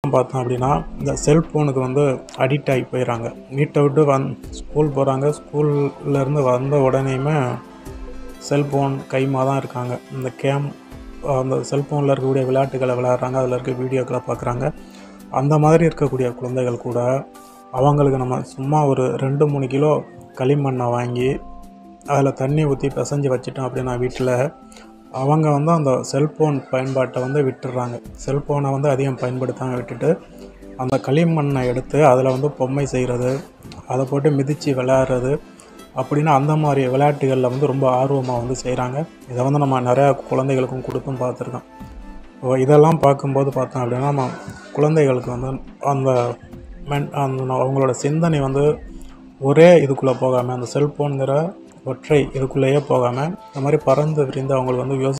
பார்த்தோம் அப்படின்னா இந்த செல்ஃபோனுக்கு வந்து அடிக்ட் ஆகி போயிடறாங்க வீட்டை விட்டு வந் ஸ்கூல் போகிறாங்க ஸ்கூல்லேருந்து வந்த உடனேயுமே செல்ஃபோன் கைமா தான் இருக்காங்க இந்த கேம் அந்த செல்ஃபோனில் இருக்கக்கூடிய விளையாட்டுகளை விளையாடுறாங்க அதில் இருக்க வீடியோக்களை பார்க்குறாங்க அந்த மாதிரி இருக்கக்கூடிய குழந்தைகள் கூட அவங்களுக்கு நம்ம சும்மா ஒரு ரெண்டு மூணு கிலோ களிமண்ணை வாங்கி அதில் தண்ணி ஊற்றி பிசைஞ்சு வச்சிட்டோம் அப்படின்னா வீட்டில் அவங்க வந்து அந்த செல்ஃபோன் பயன்பாட்டை வந்து விட்டுடுறாங்க செல்ஃபோனை வந்து அதிகம் பயன்படுத்தாமல் விட்டுட்டு அந்த களிமண்ணை எடுத்து அதில் வந்து பொம்மை செய்கிறது அதை போட்டு மிதித்து விளையாடுறது அப்படின்னு அந்த மாதிரி விளையாட்டுகளில் வந்து ரொம்ப ஆர்வமாக வந்து செய்கிறாங்க இதை வந்து நம்ம நிறையா குழந்தைகளுக்கும் கொடுத்தும் பார்த்துருக்கோம் இப்போ இதெல்லாம் பார்க்கும்போது பார்த்தோம் அப்படின்னா நம்ம குழந்தைகளுக்கு வந்து அந்த மென் அந்த அவங்களோட சிந்தனை வந்து ஒரே இதுக்குள்ளே போகாமல் அந்த செல்ஃபோனுங்கிற ஒற்றை இதுக்குள்ளேயே போகாமல் இந்த மாதிரி பறந்து விரிந்து அவங்களுக்கு வந்து யோசி